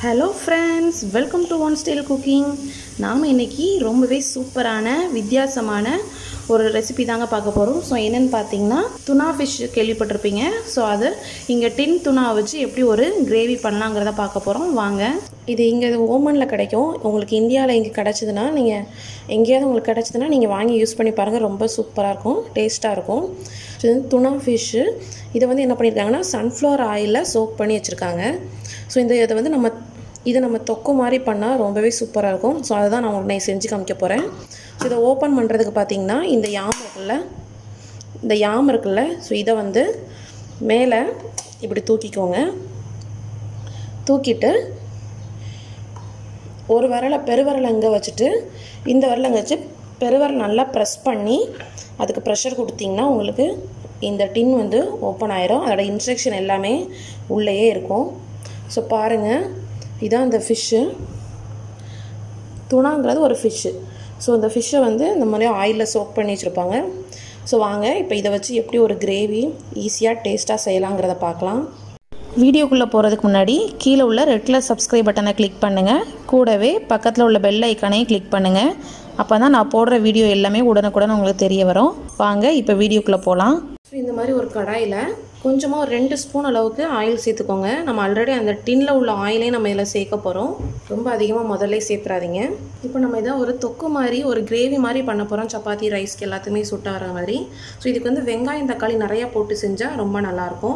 hello friends welcome to one style cooking நாம் இன்றைக்கி ரொம்பவே சூப்பரான வித்தியாசமான ஒரு ரெசிபி தாங்க பார்க்க போகிறோம் ஸோ என்னென்னு பார்த்தீங்கன்னா துணா ஃபிஷ் கேள்விப்பட்டிருப்பீங்க ஸோ அது இங்கே டின் துணா வச்சு எப்படி ஒரு கிரேவி பண்ணலாங்கிறத பார்க்க போகிறோம் வாங்க இது இங்கே ஓமனில் கிடைக்கும் உங்களுக்கு இந்தியாவில் இங்கே கிடச்சிதுன்னா நீங்கள் எங்கேயாவது உங்களுக்கு கிடச்சிதுன்னா நீங்கள் வாங்கி யூஸ் பண்ணி பாருங்கள் ரொம்ப சூப்பராக இருக்கும் டேஸ்ட்டாக இருக்கும் ஸோ இது வந்து துணா ஃபிஷ்ஷு இதை வந்து என்ன பண்ணியிருக்காங்கன்னா சன்ஃப்ளவர் ஆயிலில் சோக் பண்ணி வச்சுருக்காங்க ஸோ இந்த இதை வந்து நம்ம இதை நம்ம தொக்கு மாதிரி பண்ணால் ரொம்பவே சூப்பராக இருக்கும் ஸோ அதை தான் நான் உங்களுக்கு செஞ்சு காமிக்க போகிறேன் ஸோ இதை ஓப்பன் பண்ணுறதுக்கு பார்த்தீங்கன்னா இந்த யாம் இருக்குல்ல இந்த யாம் இருக்குல்ல ஸோ இதை வந்து மேலே இப்படி தூக்கிக்கோங்க தூக்கிட்டு ஒரு விரலை பெருவிரலை இங்கே வச்சுட்டு இந்த விரலை இங்கே வச்சு பெருவிரல் நல்லா ப்ரெஸ் பண்ணி அதுக்கு ப்ரெஷர் கொடுத்தீங்கன்னா உங்களுக்கு இந்த டின் வந்து ஓப்பன் ஆயிரும் அதோட இன்ஸ்ட்ரக்ஷன் எல்லாமே உள்ளேயே இருக்கும் ஸோ பாருங்கள் இதான் இந்த ஃபிஷ்ஷு துணாங்கிறது ஒரு ஃபிஷ்ஷு ஸோ இந்த ஃபிஷ்ஷை வந்து இந்த மாதிரி ஆயிலில் சோக் பண்ணி வச்சுருப்பாங்க ஸோ வாங்க இப்போ இதை வச்சு எப்படி ஒரு கிரேவி ஈஸியாக டேஸ்ட்டாக செய்யலாங்கிறத பார்க்கலாம் வீடியோக்குள்ளே போகிறதுக்கு முன்னாடி கீழே உள்ள ரெட் கலர் சப்ஸ்கிரைப் பட்டனை கிளிக் பண்ணுங்கள் கூடவே பக்கத்தில் உள்ள பெல் ஐக்கானையும் கிளிக் பண்ணுங்கள் அப்போ தான் நான் போடுற வீடியோ எல்லாமே உடனுக்குடன் உங்களுக்கு தெரிய வரும் வாங்க இப்போ வீடியோக்குள்ளே போகலாம் ஸோ இந்த மாதிரி ஒரு கடாயில் கொஞ்சமாக ஒரு ரெண்டு ஸ்பூன் அளவுக்கு ஆயில் சேர்த்துக்கோங்க நம்ம ஆல்ரெடி அந்த டின்னில் உள்ள ஆயிலே நம்ம இதில் சேர்க்க போகிறோம் ரொம்ப அதிகமாக முதல்ல சேர்த்துறாதீங்க இப்போ நம்ம இதை ஒரு தொக்கு மாதிரி ஒரு கிரேவி மாதிரி பண்ண போகிறோம் சப்பாத்தி ரைஸ்க்கு எல்லாத்துக்குமே சுட்ட வர மாதிரி ஸோ இதுக்கு வந்து வெங்காயம் தக்காளி நிறையா போட்டு செஞ்சால் ரொம்ப நல்லாயிருக்கும்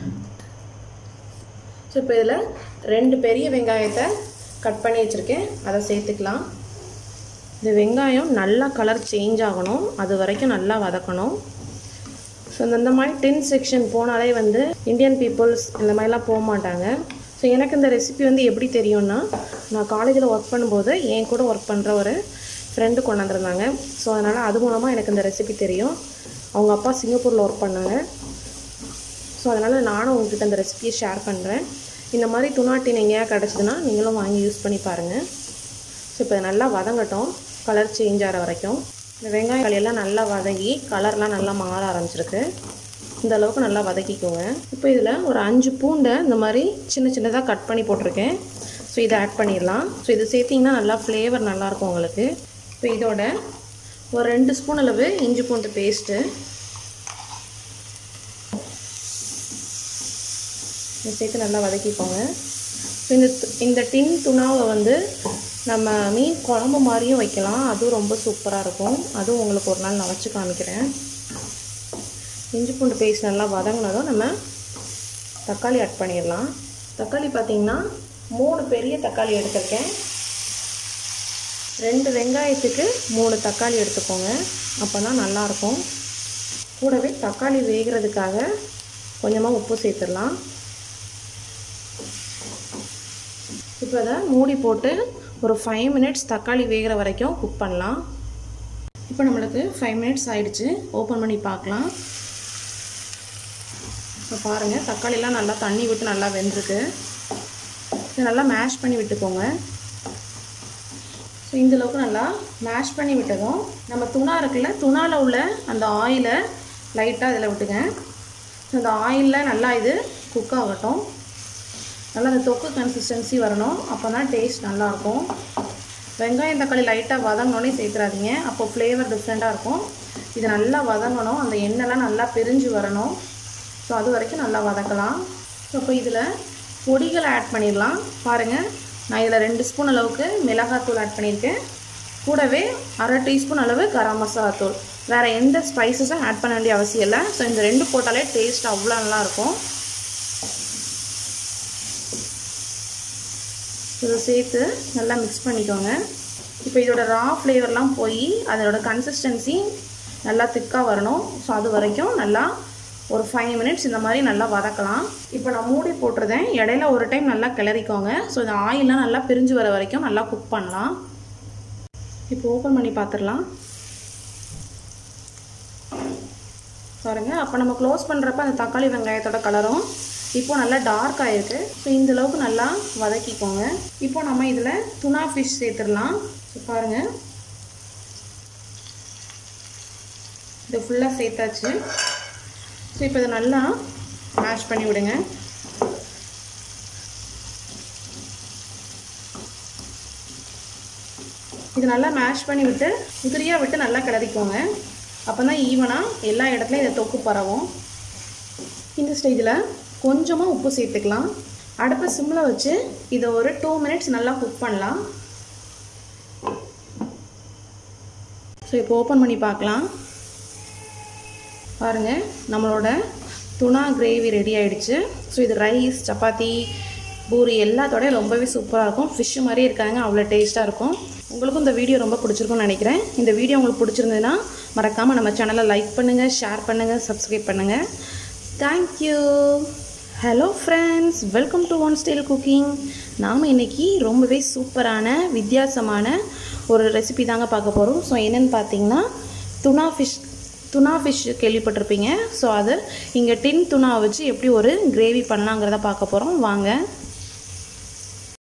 ஸோ இப்போ இதில் ரெண்டு பெரிய வெங்காயத்தை கட் பண்ணி வச்சுருக்கேன் அதை சேர்த்துக்கலாம் இந்த வெங்காயம் நல்லா கலர் சேஞ்ச் ஆகணும் அது வரைக்கும் நல்லா வதக்கணும் ஸோ இந்த மாதிரி டென் செக்ஷன் போனாலே வந்து இந்தியன் பீப்புள்ஸ் இந்த மாதிரிலாம் போக மாட்டாங்க ஸோ எனக்கு இந்த ரெசிபி வந்து எப்படி தெரியும்னா நான் காலேஜில் ஒர்க் பண்ணும்போது என் கூட ஒர்க் பண்ணுற ஒரு ஃப்ரெண்டு கொண்டாந்துருந்தாங்க ஸோ அதனால் அது மூலமாக எனக்கு இந்த ரெசிபி தெரியும் அவங்க அப்பா சிங்கப்பூரில் ஒர்க் பண்ணாங்க ஸோ அதனால் நானும் உங்ககிட்ட அந்த ரெசிபியை ஷேர் பண்ணுறேன் இந்த மாதிரி துணாட்டின் எங்கேயா கிடச்சிதுன்னா நீங்களும் வாங்கி யூஸ் பண்ணி பாருங்கள் ஸோ இப்போ நல்லா வதங்கட்டும் கலர் சேஞ்ச் ஆகிற வரைக்கும் இந்த வெங்காயம் களியெல்லாம் நல்லா வதங்கி கலர்லாம் நல்லா மாற ஆரம்பிச்சிருக்கு இந்த அளவுக்கு நல்லா வதக்கிக்கோங்க இப்போ இதில் ஒரு அஞ்சு பூண்டை இந்த மாதிரி சின்ன சின்னதாக கட் பண்ணி போட்டிருக்கேன் ஸோ இதை ஆட் பண்ணிடலாம் ஸோ இது சேர்த்திங்கன்னா நல்லா ஃப்ளேவர் நல்லாயிருக்கும் உங்களுக்கு இப்போ இதோட ஒரு ரெண்டு ஸ்பூன் அளவு இஞ்சி பூண்டு பேஸ்ட்டு இதை சேர்த்து நல்லா வதக்கிக்கோங்க ஸோ இந்த இந்த டின் துணாவை வந்து நம்ம மீன் குழம்பு மாதிரியும் வைக்கலாம் அதுவும் ரொம்ப சூப்பராக இருக்கும் அதுவும் உங்களுக்கு ஒரு நாள் நான் வச்சு காமிக்கிறேன் இஞ்சி பூண்டு பேஸ்ட் நல்லா வதங்கினதும் நம்ம தக்காளி ஆட் பண்ணிடலாம் தக்காளி பார்த்திங்கன்னா மூணு பெரிய தக்காளி எடுத்திருக்கேன் ரெண்டு வெங்காயத்துக்கு மூணு தக்காளி எடுத்துக்கோங்க அப்போ தான் நல்லாயிருக்கும் கூடவே தக்காளி வேகிறதுக்காக கொஞ்சமாக உப்பு சேர்த்துடலாம் இப்போ அதை மூடி போட்டு ஒரு ஃபைவ் மினிட்ஸ் தக்காளி வேகிற வரைக்கும் குக் பண்ணலாம் இப்போ நம்மளுக்கு ஃபைவ் மினிட்ஸ் ஆயிடுச்சு ஓப்பன் பண்ணி பார்க்கலாம் இப்போ பாருங்கள் தக்காளிலாம் நல்லா தண்ணி விட்டு நல்லா வெந்திருக்கு இது நல்லா மேஷ் பண்ணி விட்டுக்கோங்க ஸோ இந்தளவுக்கு நல்லா மேஷ் பண்ணி விட்டதும் நம்ம துணா இருக்குல்ல துணாவில் உள்ள அந்த ஆயிலை லைட்டாக இதில் விட்டுங்க ஸோ அந்த ஆயிலில் நல்லா இது குக் ஆகட்டும் நல்லா அந்த தொக்கு கன்சிஸ்டன்சி வரணும் அப்போ தான் டேஸ்ட் நல்லாயிருக்கும் வெங்காயம் தக்காளி லைட்டாக வதங்கினோடனே சேர்த்துறாதீங்க அப்போ ஃப்ளேவர் டிஃப்ரெண்ட்டாக இருக்கும் இது நல்லா வதங்கணும் அந்த எண்ணெய்லாம் நல்லா பிரிஞ்சு வரணும் ஸோ அது வரைக்கும் நல்லா வதக்கலாம் ஸோ இப்போ இதில் பொடிகளை ஆட் பண்ணிடலாம் பாருங்கள் நான் இதில் ரெண்டு ஸ்பூன் அளவுக்கு மிளகாத்தூள் ஆட் பண்ணியிருக்கேன் கூடவே அரை டீஸ்பூன் அளவு கரம் மசாலா தூள் வேறு எந்த ஸ்பைசஸும் ஆட் பண்ண வேண்டிய அவசியம் இல்லை ஸோ இந்த ரெண்டு போட்டாலே டேஸ்ட் அவ்வளோ நல்லாயிருக்கும் இதை சேர்த்து நல்லா மிக்ஸ் பண்ணிக்கோங்க இப்போ இதோட ரா ஃப்ளேவர்லாம் போய் அதோட கன்சிஸ்டன்சி நல்லா திக்காக வரணும் ஸோ அது வரைக்கும் நல்லா ஒரு ஃபைவ் மினிட்ஸ் இந்த மாதிரி நல்லா வதக்கலாம் இப்போ நான் மூடி போட்டுருதேன் இடையில ஒரு டைம் நல்லா கிளறிக்கோங்க ஸோ இந்த ஆயிலெலாம் நல்லா பிரிஞ்சு வர வரைக்கும் நல்லா குக் பண்ணலாம் இப்போ ஓப்பன் பண்ணி பார்த்துடலாம் பாருங்கள் அப்போ நம்ம க்ளோஸ் பண்ணுறப்ப அந்த தக்காளி வெங்காயத்தோட கலரும் இப்போ நல்லா டார்க் ஆகிருக்கு ஸோ இந்த அளவுக்கு நல்லா வதக்கிக்கோங்க இப்போ நம்ம இதில் துணா ஃபிஷ் சேர்த்துடலாம் ஸோ பாருங்கள் இது ஃபுல்லாக சேர்த்தாச்சு ஸோ இப்போ இதை நல்லா மேஷ் பண்ணி விடுங்க இது நல்லா மேஷ் பண்ணி விட்டு உதிரியாக விட்டு நல்லா கிளறிக்கோங்க அப்போ தான் ஈவனாக எல்லா இடத்துலையும் இந்த தொக்கு பரவும் இந்த ஸ்டேஜில் கொஞ்சமாக உப்பு சேர்த்துக்கலாம் அடுப்பை சிம்மில் வச்சு இதை ஒரு டூ மினிட்ஸ் நல்லா குக் பண்ணலாம் ஸோ இப்போ ஓப்பன் பண்ணி பார்க்கலாம் பாருங்கள் நம்மளோட துணா கிரேவி ரெடி ஆயிடுச்சு ஸோ இது ரைஸ் சப்பாத்தி பூரி எல்லாத்தோடய ரொம்பவே சூப்பராக இருக்கும் ஃபிஷ்ஷு மாதிரியே இருக்காங்க அவ்வளோ டேஸ்ட்டாக இருக்கும் உங்களுக்கும் இந்த வீடியோ ரொம்ப பிடிச்சிருக்கும்னு நினைக்கிறேன் இந்த வீடியோ உங்களுக்கு பிடிச்சிருந்ததுன்னா மறக்காமல் நம்ம சேனலை லைக் பண்ணுங்கள் ஷேர் பண்ணுங்கள் சப்ஸ்கிரைப் பண்ணுங்கள் thank you hello friends welcome to one style cooking நாம் இன்றைக்கி ரொம்பவே சூப்பரான வித்தியாசமான ஒரு ரெசிபி தாங்க பார்க்க போகிறோம் ஸோ என்னென்னு பார்த்தீங்கன்னா துணா ஃபிஷ் துணா ஃபிஷ் கேள்விப்பட்டிருப்பீங்க ஸோ அது இங்கே டின் துணா வச்சு எப்படி ஒரு கிரேவி பண்ணலாங்கிறத பார்க்க போகிறோம் வாங்க